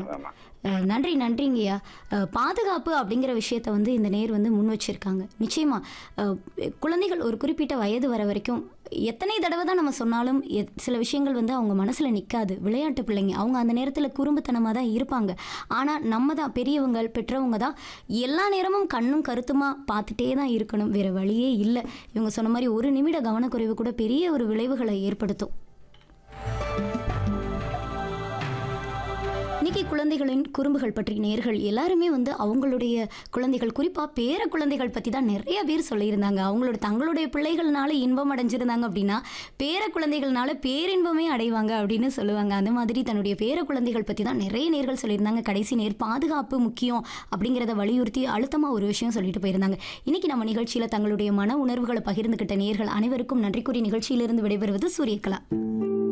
ஆமா அஹ் நன்றி நன்றிங்கய்யா அஹ் பாதுகாப்பு அப்படிங்கிற விஷயத்த வந்து இந்த நேர் வந்து முன் வச்சிருக்காங்க நிச்சயமா அஹ் குழந்தைகள் ஒரு குறிப்பிட்ட வயது வர வரைக்கும் எத்தனை தடவை தான் நம்ம சொன்னாலும் எத்- சில விஷயங்கள் வந்து அவங்க மனசுல நிக்காது விளையாட்டு பிள்ளைங்க அவங்க அந்த நேரத்துல குறும்புத்தனமா தான் இருப்பாங்க ஆனா நம்ம தான் பெரியவங்க பெற்றவங்க தான் எல்லா நேரமும் கண்ணும் கருத்துமா பார்த்துட்டே தான் இருக்கணும் வேற வழியே இல்லை இவங்க சொன்ன மாதிரி ஒரு நிமிட கவனக்குறைவு கூட பெரிய ஒரு விளைவுகளை ஏற்படுத்தும் இன்னைக்கு குழந்தைகளின் குறும்புகள் பற்றி நேர்கள் எல்லாருமே வந்து அவங்களுடைய குழந்தைகள் குறிப்பாக பேர குழந்தைகள் பற்றி தான் நிறைய பேர் சொல்லியிருந்தாங்க அவங்களோட தங்களுடைய பிள்ளைகள்னால இன்பம் அடைஞ்சிருந்தாங்க அப்படின்னா பேர குழந்தைகள்னால பேரின்பமே அடைவாங்க அப்படின்னு சொல்லுவாங்க அந்த மாதிரி தன்னுடைய பேர குழந்தைகள் பற்றி தான் நிறைய நேர்கள் சொல்லியிருந்தாங்க கடைசி நேர் பாதுகாப்பு முக்கியம் அப்படிங்கிறத வலியுறுத்தி அழுத்தமாக ஒரு விஷயம் சொல்லிட்டு போயிருந்தாங்க இன்னைக்கு நம்ம நிகழ்ச்சியில் தங்களுடைய மன உணர்வுகளை பகிர்ந்துகிட்ட நேர்கள் அனைவருக்கும் நன்றி கூறி நிகழ்ச்சியிலிருந்து விடைபெறுவது சூரியகலா